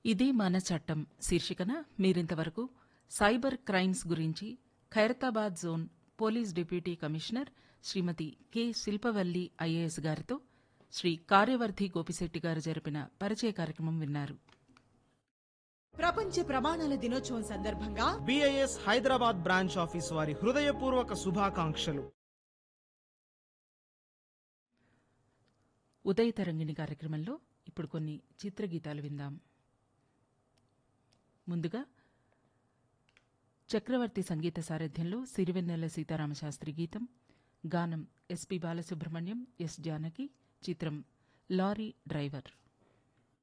ఇది మన చట్టం శీర్షికన మీరింతవరకు సైబర్ క్రైమ్స్ గురించి Khairatabad zone police deputy commissioner Shrimati K Shilpavalli IAS గారితో శ్రీ కార్యవర్ధి గోపిశెట్టి గారు జరిపిన పరిచయ కార్యక్రమం విన్నారు ప్రపంచ ప్రమాణాల దినోత్సవం సందర్భంగా బిఐఎస్ హైదరాబాద్ బ్రాంచ్ ఆఫీస్ వారి హృదయపూర్వక శుభాకాంక్షలు ఉదయ తరంగిణి కార్యక్రమంలో ఇప్పుడు కొన్ని చిత్రగీతాలు విందాం ముందుగా చక్రవర్తి సంగీత సారథ్యంలో సిరివెన్నెల సీతారామశాస్త్రి గీతం గానం ఎస్పి బాలసుబ్రహ్మణ్యం ఎస్ జానకి చిత్రం లారీ డ్రైవర్